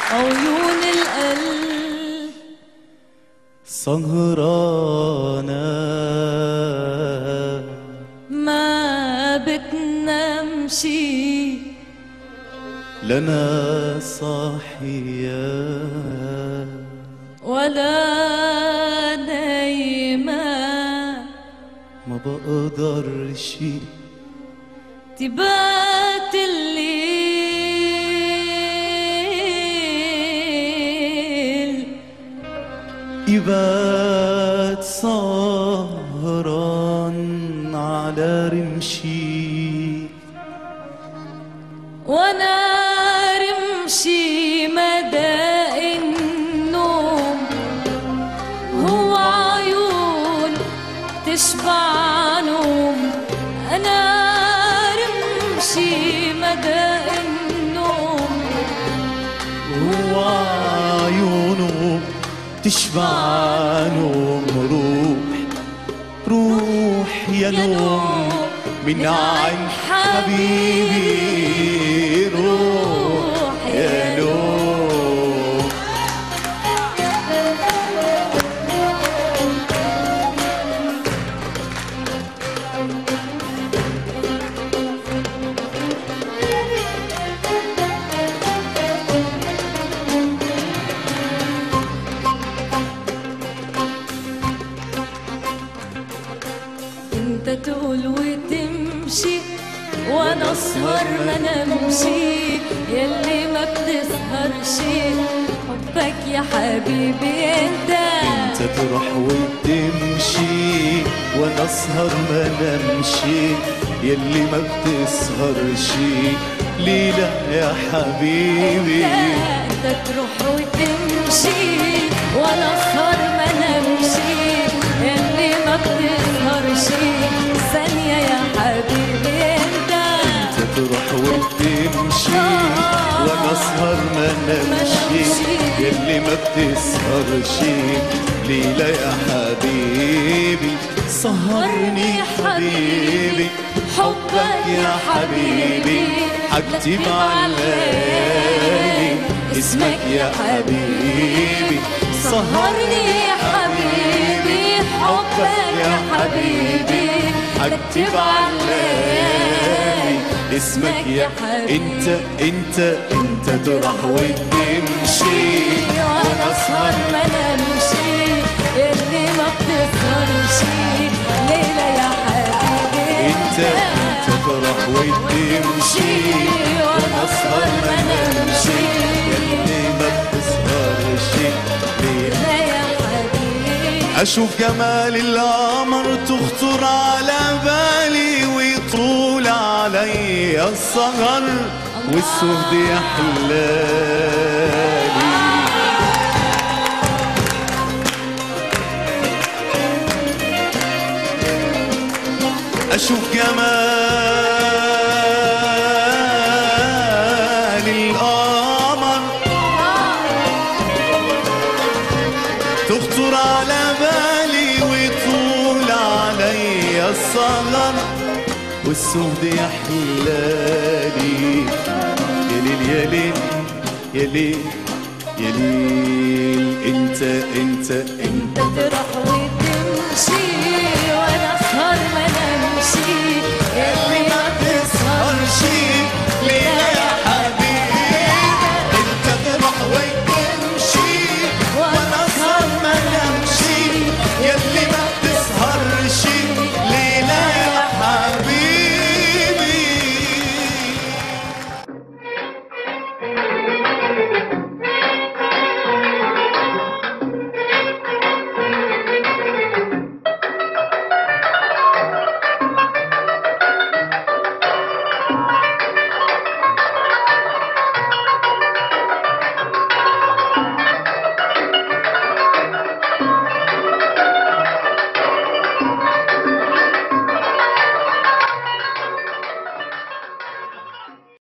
عيون القلب سهرانة ما بتنام شي لنا صاحية ولا نايمة ما بقدر شي تبات الليل يبات سهران على رمشي وانا رمشي مدى النوم هو عيون تشبع نوم انا رمشي مدى النوم هو عيونه تشبع نوم روح روح يا نوم من عين حبيبي روح يا نوم انت تقول وتمشي وانا اسهر ما نمشي يلي ما بتسهرش حبك يا حبيبي انت انت تروح وتمشي وانا اسهر ما نمشي يلي ما بتسهرش ليلة يا حبيبي انت تروح وتمشي وانا اسهر ما نمشي يلي ما بتسهرش ثانية يا حبيبي انت انت تروح وتمشي وانا اسهر ما نمشي يلي ما بتسهرش ليلة يا حبيبي سهرني حبيبي حبك يا حبيبي حكتب على الليالي اسمك يا حبيبي سهرني يا حبيبي حبك يا حبيبي حكتب على الليالي اسمك يا انت انت انت تروح وتمشي وانا اسهر ما نمشي اللي ما بتسهرش ليلة يا حبيبي انت انت تروح وتمشي وانا اسهر ما نمشي يلي ما بتسهرش ليه ليلة يا حبيبي أشوف جمال القمر تخطر على بالي ويطول علي السهر والسهد يحلالي أشوف جمال القمر تخطر على بالي ويطول علي السهر والسهد يحلالي يا ليل يا ليل يا ليل يا ليل انت انت انت انت تروح وتمشي